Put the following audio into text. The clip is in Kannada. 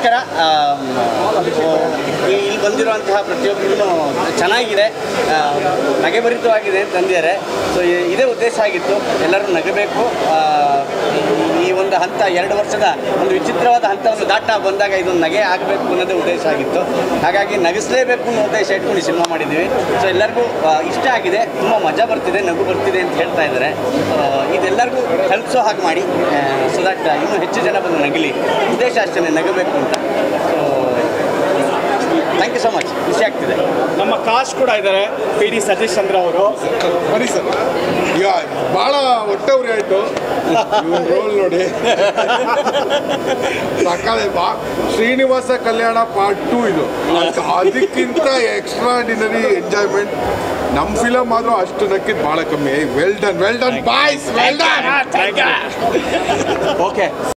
ನಮಸ್ಕಾರ ಆಮ್, ಈ- ಇಲ್ಲಿ ಬಂದಿರುವಂತಹ ಪ್ರತಿಯೊಬ್ಬರೂ ಚೆನ್ನಾಗಿದೆ ಆ, ನಗೆಭರಿತವಾಗಿದೆ ಅಂತ ತಂದಿದ್ದಾರೆ ಸೊ ಇದೇ ಉದ್ದೇಶ ಆಗಿತ್ತು ಎಲ್ಲರೂ ನಗಬೇಕು ಆ, ಈ- ಈ ಒಂದು ಹಂತ ಎರಡು ವರ್ಷದ ಒಂದು ವಿಚಿತ್ರವಾದ ಹಂತವನ್ನು ದಾಟ ಬಂದಾಗ ಇದೊಂದು ನಗೆ ಆಗಬೇಕು ಅನ್ನೋದೇ ಉದ್ದೇಶ ಆಗಿತ್ತು ಹಾಗಾಗಿ ನಗಿಸ್ಲೇಬೇಕು ಅನ್ನೋ ಉದ್ದೇಶ ಇಟ್ಕೊಂಡು ಈ ಸಿನಿಮಾ ಮಾಡಿದ್ದೀವಿ ಸೊ ಎಲ್ಲರಿಗೂ ಆ, ಇಷ್ಟ ಆಗಿದೆ ತುಂಬ ಮಜಾ ಬರ್ತಿದೆ ನಗು ಬರ್ತಿದೆ ಅಂತ ಹೇಳ್ತಾ ಇದ್ದಾರೆ ಆ, ಇದೆಲ್ಲರಿಗೂ ತಲುಪಿಸೋ ಹಾಗೆ ಮಾಡಿ ಸೊ ದಟ್ ಇನ್ನೂ ಹೆಚ್ಚು ಜನ ಬಂದು ನಗಲಿ ಉದ್ದೇಶ ಅಷ್ಟೇ ನಗಬೇಕು ಅಂತ so thank you so much ಖುಷಿ ಆಗ್ತಿದೆ ನಮ್ಮ ಕಾಸ್ಟ್ ಕೂಡ ಇದ್ದಾರೆ ಪಿ ಡಿ ಸತೀಶ್ ಚಂದ್ರ ಅವರು ಬನ್ನಿ ಸರ್ ಈಗ ಭಾಳ ಹೊಟ್ಟೆ ಉರಿ ಆಯಿತು ರೋಲ್ ನೋಡಿ ಸಕಾಲೆ ಬಾ ಶ್ರೀನಿವಾಸ ಕಲ್ಯಾಣ ಪಾರ್ಟ್ ಟೂ ಇದು ಅದಕ್ಕಿಂತ ಎಕ್ಸ್ಟ್ರಾಡಿನರಿ ಎಂಜಾಯ್ಮೆಂಟ್ ನಮ್ಮ ಫಿಲಮ್ ಆದರೂ ಅಷ್ಟು ನಕ್ಕಿದ್ ಭಾಳ ಕಮ್ಮಿ well done well done boys well done thank you okay